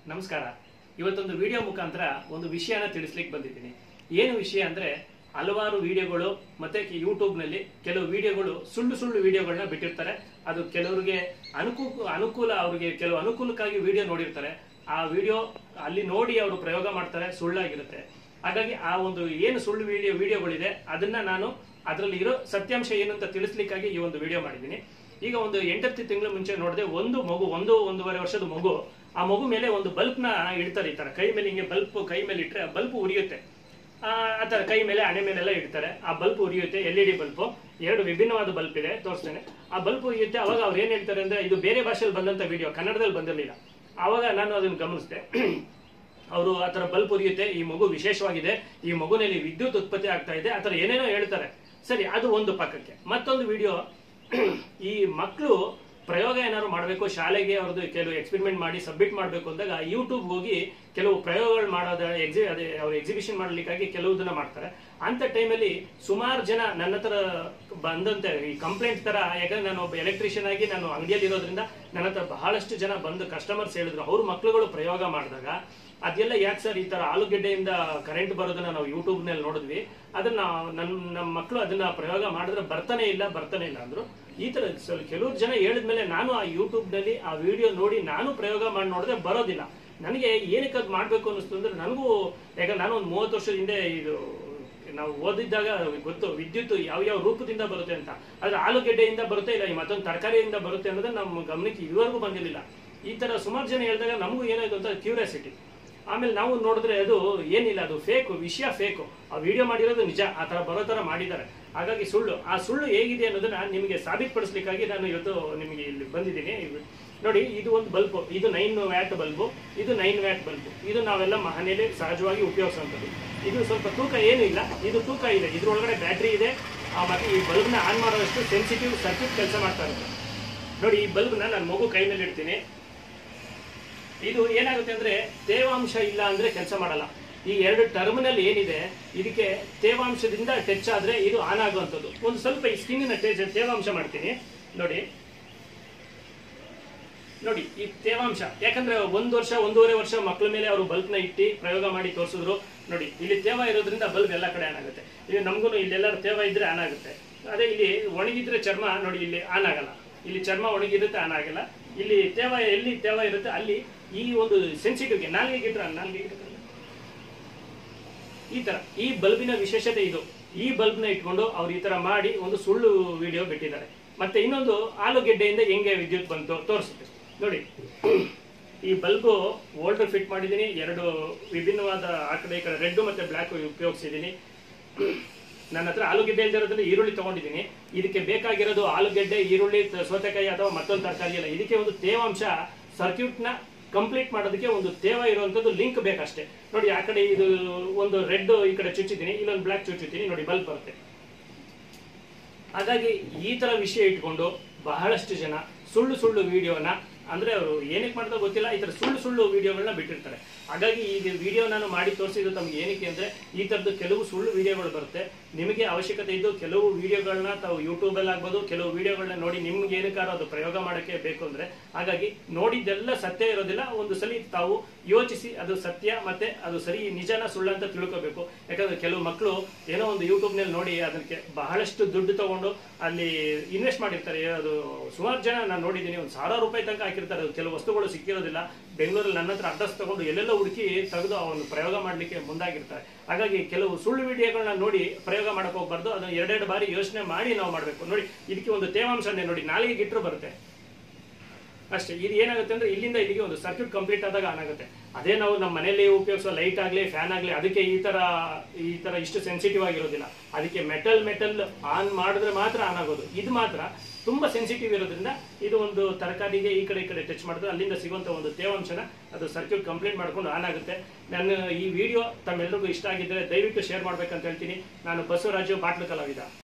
ನಮಸ್ಕಾರ ಇವತ್ತೊಂದು ವಿಡಿಯೋ ಮುಖಾಂತರ ಒಂದು ವಿಷಯನ ತಿಳಿಸ್ಲಿಕ್ಕೆ ಬಂದಿದ್ದೀನಿ ಏನು ವಿಷಯ ಅಂದ್ರೆ ಹಲವಾರು ವಿಡಿಯೋಗಳು ಮತ್ತೆ ಯೂಟ್ಯೂಬ್ನಲ್ಲಿ ಕೆಲವು ವಿಡಿಯೋಗಳು ಸುಳ್ಳು ಸುಳ್ಳು ವಿಡಿಯೋಗಳನ್ನ ಬಿಟ್ಟಿರ್ತಾರೆ ಅದು ಕೆಲವರಿಗೆ ಅನುಕೂಲ ಅನುಕೂಲ ಅವ್ರಿಗೆ ಕೆಲವು ಅನುಕೂಲಕ್ಕಾಗಿ ವಿಡಿಯೋ ನೋಡಿರ್ತಾರೆ ಆ ವಿಡಿಯೋ ಅಲ್ಲಿ ನೋಡಿ ಅವರು ಪ್ರಯೋಗ ಮಾಡ್ತಾರೆ ಸುಳ್ಳಾಗಿರುತ್ತೆ ಹಾಗಾಗಿ ಆ ಒಂದು ಏನು ಸುಳ್ಳು ವಿಡಿಯೋ ವಿಡಿಯೋಗಳಿದೆ ಅದನ್ನ ನಾನು ಅದರಲ್ಲಿ ಇರೋ ಸತ್ಯಾಂಶ ಏನು ಅಂತ ತಿಳಿಸ್ಲಿಕ್ಕಾಗಿ ಈ ಒಂದು ವಿಡಿಯೋ ಮಾಡಿದ್ದೀನಿ ಈಗ ಒಂದು ಎಂಟತ್ತು ತಿಂಗಳ ಮುಂಚೆ ನೋಡಿದೆ ಒಂದು ಮಗು ಒಂದು ಒಂದೂವರೆ ವರ್ಷದ ಮಗು ಆ ಮಗು ಮೇಲೆ ಒಂದು ಬಲ್ಬ್ನ ಇಡ್ತಾರೆ ಈ ತರ ಕೈ ಮೇಲೆ ಹಿಂಗೆ ಬಲ್ಪ್ ಕೈ ಮೇಲೆ ಇಟ್ಟರೆ ಆ ಬಲ್ಪ್ ಉರಿಯುತ್ತೆ ಆ ಆ ತರ ಕೈ ಮೇಲೆ ಹಣೆ ಮೇಲೆಲ್ಲ ಇಡ್ತಾರೆ ಆ ಬಲ್ಪ್ ಉರಿಯುತ್ತೆ ಎಲ್ ಇ ಡಿ ಬಲ್ಪ್ ಎರಡು ವಿಭಿನ್ನವಾದ ಬಲ್ಪ್ ಇದೆ ತೋರಿಸ್ತೇನೆ ಆ ಬಲ್ಪ್ ಉರಿಯುತ್ತೆ ಅವಾಗ ಅವ್ರು ಏನ್ ಹೇಳ್ತಾರೆ ಅಂದ್ರೆ ಇದು ಬೇರೆ ಭಾಷೆಯಲ್ಲಿ ಬಂದಂತ ವಿಡಿಯೋ ಕನ್ನಡದಲ್ಲಿ ಬಂದಿರಲಿಲ್ಲ ಅವಾಗ ನಾನು ಅದನ್ನು ಗಮನಿಸಿದೆ ಅವರು ಆ ಥರ ಬಲ್ಪ್ ಉರಿಯುತ್ತೆ ಈ ಮಗು ವಿಶೇಷವಾಗಿದೆ ಈ ಮಗುನಲ್ಲಿ ವಿದ್ಯುತ್ ಉತ್ಪತ್ತಿ ಆಗ್ತಾ ಇದೆ ಆ ಥರ ಏನೇನೋ ಹೇಳ್ತಾರೆ ಸರಿ ಅದು ಒಂದು ಪಕ್ಕಕ್ಕೆ ಮತ್ತೊಂದು ವಿಡಿಯೋ ಈ ಮಕ್ಕಳು ಪ್ರಯೋಗ ಏನಾದ್ರು ಮಾಡಬೇಕು ಶಾಲೆಗೆ ಅವ್ರದ್ದು ಕೆಲವು ಎಕ್ಸ್ಪೆರಿಮೆಂಟ್ ಮಾಡಿ ಸಬ್ಮಿಟ್ ಮಾಡಬೇಕು ಅಂದಾಗ ಯೂಟ್ಯೂಬ್ ಹೋಗಿ ಕೆಲವು ಪ್ರಯೋಗಗಳು ಮಾಡೋದ ಎಕ್ಸಿ ಅದೇ ಅವ್ರು ಎಕ್ಸಿಬಿಷನ್ ಮಾಡ್ಲಿಕ್ಕಾಗಿ ಕೆಲವುದನ್ನ ಮಾಡ್ತಾರೆ ಅಂತ ಟೈಮಲ್ಲಿ ಸುಮಾರು ಜನ ನನ್ನ ಹತ್ರ ಬಂದಂತೆ ಈ ಕಂಪ್ಲೇಂಟ್ ತರ ಯಾಕಂದ್ರೆ ನಾನು ಒಬ್ಬ ಎಲೆಕ್ಟ್ರಿಷಿಯನ್ ಆಗಿ ನಾನು ಅಂಗಡಿಯಲ್ಲಿ ಇರೋದ್ರಿಂದ ನನ್ನ ಹತ್ರ ಬಹಳಷ್ಟು ಜನ ಬಂದು ಕಸ್ಟಮರ್ಸ್ ಹೇಳಿದ್ರು ಅವ್ರ ಮಕ್ಳುಗಳು ಪ್ರಯೋಗ ಮಾಡಿದಾಗ ಅದೆಲ್ಲ ಯಾಕೆ ಸರ್ ಈ ತರ ಆಲೂಗೆಡ್ಡೆಯಿಂದ ಕರೆಂಟ್ ಬರೋದನ್ನ ನಾವು ಯೂಟ್ಯೂಬ್ ನಲ್ಲಿ ನೋಡಿದ್ವಿ ಅದನ್ನ ನನ್ ನಮ್ಮ ಮಕ್ಕಳು ಅದನ್ನ ಪ್ರಯೋಗ ಮಾಡಿದ್ರೆ ಬರ್ತಾನೆ ಇಲ್ಲ ಬರ್ತಾನೆ ಇಲ್ಲ ಅಂದ್ರು ಈ ತರ ಸ್ವಲ್ಪ ಕೆಲವು ಜನ ಹೇಳಿದ್ಮೇಲೆ ನಾನು ಆ ಯೂಟ್ಯೂಬ್ ನಲ್ಲಿ ಆ ವಿಡಿಯೋ ನೋಡಿ ನಾನು ಪ್ರಯೋಗ ಮಾಡಿ ನೋಡಿದ್ರೆ ಬರೋದಿಲ್ಲ ನನಗೆ ಏನಕ್ಕೆ ಅದು ಮಾಡ್ಬೇಕು ಅನ್ನಿಸ್ತು ಅಂದ್ರೆ ನನಗೂ ಯಾಕಂದ್ರೆ ನಾನು ಒಂದು ಮೂವತ್ತು ವರ್ಷದ ಹಿಂದೆ ಇದು ನಾವು ಓದಿದ್ದಾಗ ಗೊತ್ತು ವಿದ್ಯುತ್ ಯಾವ ಯಾವ ರೂಪದಿಂದ ಬರುತ್ತೆ ಅಂತ ಆದ್ರೆ ಆಲೂಗೆಡ್ಡೆಯಿಂದ ಬರುತ್ತೆ ಇಲ್ಲ ಈ ಮತ್ತೊಂದು ತರಕಾರಿಯಿಂದ ಬರುತ್ತೆ ಅನ್ನೋದು ನಮ್ಮ ಗಮನಕ್ಕೆ ಇದುವರೆಗೂ ಬಂದಿರಲಿಲ್ಲ ಈ ತರ ಸುಮಾರು ಜನ ಹೇಳಿದಾಗ ನಮಗೂ ಏನಾಯ್ತು ಅಂತ ಕ್ಯೂರಿಯಾಸಿಟಿ ಆಮೇಲೆ ನಾವು ನೋಡಿದ್ರೆ ಅದು ಏನಿಲ್ಲ ಅದು ಫೇಕು ವಿಷಯ ಫೇಕು ಆ ವಿಡಿಯೋ ಮಾಡಿರೋದು ನಿಜ ಆ ತರ ಬರೋ ತರ ಮಾಡಿದ್ದಾರೆ ಹಾಗಾಗಿ ಸುಳ್ಳು ಆ ಸುಳ್ಳು ಹೇಗಿದೆ ಅನ್ನೋದನ್ನ ನಿಮಗೆ ಸಾಬೀತುಪಡಿಸ್ಲಿಕ್ಕಾಗಿ ನಾನು ಇವತ್ತು ನಿಮಗೆ ಇಲ್ಲಿ ಬಂದಿದ್ದೀನಿ ನೋಡಿ ಇದು ಒಂದು ಬಲ್ಬ್ ಇದು ನೈನ್ ವ್ಯಾಟ್ ಬಲ್ಬು ಇದು ನೈನ್ ವ್ಯಾಟ್ ಬಲ್ಬು ಇದು ನಾವೆಲ್ಲ ಮನೆಯಲ್ಲಿ ಸಹಜವಾಗಿ ಉಪಯೋಗಿಸುವಂಥದ್ದು ಇದು ಸ್ವಲ್ಪ ತೂಕ ಏನೂ ಇಲ್ಲ ಇದು ತೂಕ ಇದೆ ಇದ್ರೊಳಗಡೆ ಬ್ಯಾಟ್ರಿ ಇದೆ ಆ, ಮತ್ತೆ ಈ ಬಲ್ಬ್ನ ಆನ್ ಮಾಡೋದಷ್ಟು ಸೆನ್ಸಿಟಿವ್ ಸರ್ಕ್ಯೂಟ್ ಕೆಲಸ ಮಾಡ್ತಾ ಇರುತ್ತೆ ನೋಡಿ ಈ ಬಲ್ಬ್ನ ನಾನು ಮಗು ಕೈ ಮೇಲೆ ಇಡ್ತೀನಿ ಇದು ಏನಾಗುತ್ತೆ ಅಂದ್ರೆ ತೇವಾಂಶ ಇಲ್ಲ ಅಂದ್ರೆ ಕೆಲಸ ಮಾಡಲ್ಲ ಈ ಎರಡು ಟರ್ಮಿನಲ್ ಏನಿದೆ ಇದಕ್ಕೆ ತೇವಾಂಶದಿಂದ ಟಚ್ ಆದ್ರೆ ಇದು ಆನ್ ಆಗುವಂಥದ್ದು ಒಂದು ಸ್ವಲ್ಪ ಈ ಸ್ಕಿನ್ನಿನ ಟೇಜ್ ತೇವಾಂಶ ಮಾಡ್ತೀನಿ ನೋಡಿ ನೋಡಿ ಈ ತೇವಾಂಶ ಯಾಕಂದ್ರೆ ಒಂದು ವರ್ಷ ಒಂದೂವರೆ ವರ್ಷ ಮಕ್ಕಳ ಮೇಲೆ ಅವರು ಬಲ್ಬ್ನ ಇಟ್ಟು ಪ್ರಯೋಗ ಮಾಡಿ ತೋರಿಸಿದ್ರು ನೋಡಿ ಇಲ್ಲಿ ತೇವ ಇರೋದ್ರಿಂದ ಬಲ್ಬ್ ಎಲ್ಲ ಕಡೆ ಆನ್ ಆಗುತ್ತೆ ಇಲ್ಲಿ ನಮಗೂ ಇಲ್ಲೆಲ್ಲರೂ ತೇವ ಇದ್ರೆ ಆನ್ ಆಗುತ್ತೆ ಅದೇ ಇಲ್ಲಿ ಒಣಗಿದ್ರೆ ಚರ್ಮ ನೋಡಿ ಇಲ್ಲಿ ಆನ್ ಆಗಲ್ಲ ಇಲ್ಲಿ ಚರ್ಮ ಒಣಗಿರುತ್ತೆ ಆನ್ ಆಗಲ್ಲ ಇಲ್ಲಿ ತೇವ ಎಲ್ಲಿ ತೇವ ಇರುತ್ತೆ ಅಲ್ಲಿ ಈ ಒಂದು ಸೆನ್ಸಿಟಿವ್ಗೆ ನಾಲ್ಗೆ ಇಟ್ರ ನಾಲ್ಗೆ ಈ ತರ ಈ ಬಲ್ಬಿನ ವಿಶೇಷತೆ ಇದು ಈ ಬಲ್ಬ್ನ ಇಟ್ಕೊಂಡು ಅವ್ರು ಈ ತರ ಮಾಡಿ ಒಂದು ಸುಳ್ಳು ವಿಡಿಯೋ ಬಿಟ್ಟಿದ್ದಾರೆ ಮತ್ತೆ ಇನ್ನೊಂದು ಆಲೂಗೆಡ್ಡೆಯಿಂದ ಹೆಂಗೆ ವಿದ್ಯುತ್ ಬಂತು ತೋರಿಸುತ್ತೆ ನೋಡಿ ಈ ಬಲ್ಬು ವೋಲ್ಟರ್ ಫಿಟ್ ಮಾಡಿದ್ದೀನಿ ಎರಡು ವಿಭಿನ್ನವಾದ ಆ ಕಡೆ ಈ ಕಡೆ ರೆಡ್ ಮತ್ತೆ ಬ್ಲ್ಯಾಕ್ ಉಪಯೋಗಿಸಿದ್ದೀನಿ ನನ್ನ ಹತ್ರ ಆಲೂಗೆಡ್ಡೆ ಇಲ್ದಿರೋದ್ರಿಂದ ಈರುಳ್ಳಿ ತಗೊಂಡಿದ್ದೀನಿ ಇದಕ್ಕೆ ಬೇಕಾಗಿರೋದು ಆಲೂಗೆಡ್ಡೆ ಈರುಳ್ಳಿ ತ- ಸೌತೆಕಾಯಿ ಅಥವಾ ಮತ್ತೊಂದು ತರಕಾರಿ ಎಲ್ಲ ಇದಕ್ಕೆ ಒಂದು ತೇವಾಂಶ ಸರ್ಕ್ಯೂಟ್ನ ಕಂಪ್ಲೀಟ್ ಮಾಡೋದಕ್ಕೆ ಒಂದು ತೇವ ಇರುವಂತದ್ದು ಲಿಂಕ್ ಬೇಕಷ್ಟೇ ನೋಡಿ ಆ ಕಡೆ ಇದು ಒಂದು ರೆಡ್ ಈ ಕಡೆ ಚುಚ್ಚಿದ್ದೀನಿ ಇಲ್ಲೊಂದು ಬ್ಲ್ಯಾಕ್ ಚುಚ್ಚುತ್ತೀನಿ ನೋಡಿ ಬಲ್ಬ್ ಬರುತ್ತೆ ಹಾಗಾಗಿ ಈ ತರ ವಿಷಯ ಇಟ್ಕೊಂಡು ಬಹಳಷ್ಟು ಜನ ಸುಳ್ಳು ಸುಳ್ಳು ವಿಡಿಯೋನ ಅಂದ್ರೆ ಅವರು ಏನಕ್ಕೆ ಮಾಡ್ತಾ ಗೊತ್ತಿಲ್ಲ ಈ ತರ ಸುಳ್ಳು ಸುಳ್ಳು ವಿಡಿಯೋಗಳನ್ನ ಬಿಟ್ಟಿರ್ತಾರೆ ಹಾಗಾಗಿ ಈ ವಿಡಿಯೋ ನಾನು ಮಾಡಿ ತೋರಿಸಿದ್ದು ತಮ್ಗೆ ಏನಕ್ಕೆ ಅಂದ್ರೆ ಈ ತರದ್ದು ಕೆಲವು ಸುಳ್ಳು ವಿಡಿಯೋಗಳು ಬರುತ್ತೆ ನಿಮಗೆ ಅವಶ್ಯಕತೆ ಇದ್ದು ಕೆಲವು ವಿಡಿಯೋಗಳನ್ನ ತಾವು ಯೂಟ್ಯೂಬ್ ಅಲ್ಲಿ ಆಗ್ಬೋದು ಕೆಲವು ವಿಡಿಯೋಗಳನ್ನ ನೋಡಿ ನಿಮ್ಗೆ ಏನಕ್ಕಾದ್ರೂ ಅದು ಪ್ರಯೋಗ ಮಾಡಕ್ಕೆ ಬೇಕು ಅಂದ್ರೆ ಹಾಗಾಗಿ ನೋಡಿದ್ದೆಲ್ಲ ಸತ್ಯ ಇರೋದಿಲ್ಲ ಒಂದು ಸಲ ತಾವು ಯೋಚಿಸಿ ಅದು ಸತ್ಯ ಮತ್ತೆ ಅದು ಸರಿ ನಿಜನ ಸುಳ್ಳು ಅಂತ ತಿಳ್ಕೋಬೇಕು ಯಾಕಂದ್ರೆ ಕೆಲವು ಮಕ್ಕಳು ಏನೋ ಒಂದು ಯೂಟ್ಯೂಬ್ ನಲ್ಲಿ ನೋಡಿ ಅದಕ್ಕೆ ಬಹಳಷ್ಟು ದುಡ್ಡು ತಗೊಂಡು ಅಲ್ಲಿ ಇನ್ವೆಸ್ಟ್ ಮಾಡಿರ್ತಾರೆ ಅದು ಸುಮಾರು ಜನ ನಾನು ನೋಡಿದ್ದೀನಿ ಒಂದು ಸಾವಿರ ರೂಪಾಯಿ ತನಕ ಹಾಕಿರ್ತಾರೆ ಅದು ಕೆಲವು ವಸ್ತುಗಳು ಸಿಕ್ಕಿರೋದಿಲ್ಲ ಬೆಂಗಳೂರಲ್ಲಿ ನನ್ನ ಹತ್ರ ಅಡ್ರೆಸ್ ತಗೊಂಡು ಎಲ್ಲೆಲ್ಲ ಹುಡುಕಿ ತೆಗೆದು ಆ ಒಂದು ಪ್ರಯೋಗ ಮಾಡಲಿಕ್ಕೆ ಮುಂದಾಗಿರ್ತಾರೆ ಹಾಗಾಗಿ ಕೆಲವು ಸುಳ್ಳು ವಿಡಿಯೋಗಳನ್ನ ನೋಡಿ ಪ್ರಯೋಗ ಮಾಡಕ್ ಹೋಗ್ಬಾರ್ದು ಅದನ್ನ ಎರಡೆರಡು ಬಾರಿ ಯೋಚನೆ ಮಾಡಿ ನಾವು ಮಾಡಬೇಕು ನೋಡಿ ಇದಕ್ಕೆ ಒಂದು ತೇವಾಂಶನೇ ನೋಡಿ ನಾಲಿಗೆ ಇಟ್ಟರು ಬರುತ್ತೆ ಅಷ್ಟೇ ಇದು ಏನಾಗುತ್ತೆ ಅಂದ್ರೆ ಇಲ್ಲಿಂದ ಇಲ್ಲಿಗೆ ಒಂದು ಸರ್ಕ್ಯೂಟ್ ಕಂಪ್ಲೀಟ್ ಆದಾಗ ಆನ್ ಆಗುತ್ತೆ ಅದೇ ನಾವು ನಮ್ಮ ಮನೆಯಲ್ಲಿ ಉಪಯೋಗಿಸೋ ಲೈಟ್ ಆಗಲಿ ಫ್ಯಾನ್ ಆಗಲಿ ಅದಕ್ಕೆ ಈ ತರ ಈ ತರ ಇಷ್ಟು ಸೆನ್ಸಿಟಿವ್ ಆಗಿರೋದಿಲ್ಲ ಅದಕ್ಕೆ ಮೆಟಲ್ ಮೆಟಲ್ ಆನ್ ಮಾಡಿದ್ರೆ ಮಾತ್ರ ಆನ್ ಆಗೋದು ಇದು ಮಾತ್ರ ತುಂಬಾ ಸೆನ್ಸಿಟಿವ್ ಇರೋದ್ರಿಂದ ಇದು ಒಂದು ತರಕಾರಿಗೆ ಈ ಕಡೆ ಈ ಕಡೆ ಟಚ್ ಮಾಡಿದ್ರೆ ಅಲ್ಲಿಂದ ಸಿಗುವಂತ ಒಂದು ತೇವಾಂಶನ ಅದು ಸರ್ಕ್ಯೂಟ್ ಕಂಪ್ಲೀಟ್ ಮಾಡ್ಕೊಂಡು ಆನ್ ಆಗುತ್ತೆ ನಾನು ಈ ವಿಡಿಯೋ ತಮ್ಮೆಲ್ಲರಿಗೂ ಇಷ್ಟ ಆಗಿದ್ರೆ ದಯವಿಟ್ಟು ಶೇರ್ ಮಾಡ್ಬೇಕಂತ ಹೇಳ್ತೀನಿ ನಾನು ಬಸವರಾಜು ಬಾಟ್ಲು ಕಲಾವಿದ